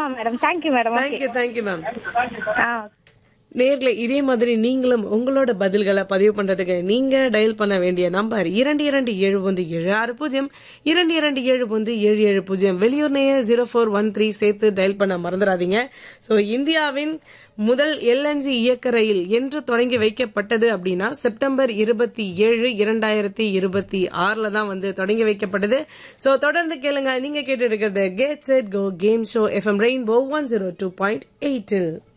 ஆமா madam thank you madam okay thank you thank you ma'am ஆ நேர்ல இதே மாதிரி நீங்களும் உங்களோட பதில்களை பதிவு பண்றதுக்கு நீங்க டயல் பண்ண வேண்டிய நம்பர் இரண்டு இரண்டு ஏழு ஒன்று ஏழு ஆறு பூஜ்ஜியம் இரண்டு இரண்டு ஏழு ஒன்று ஏழு ஏழு பூஜ்ஜியம் வெளியூர் நேய ஜீரோ ஃபோர் ஒன் த்ரீ சேர்த்து டயல் பண்ண மறந்துடாதீங்க சோ இந்தியாவின் முதல் எல்என்ஜி இயக்க ரயில் என்று தொடங்கி வைக்கப்பட்டது அப்படின்னா செப்டம்பர் இருபத்தி ஏழு இரண்டாயிரத்தி இருபத்தி ஆறுல தான் வந்து தொடங்கி வைக்கப்பட்டது சோ தொடர்ந்து கேளுங்க நீங்க கேட்டு இருக்கிறது get set go game show FM rainbow one zero two point எயிட்டில்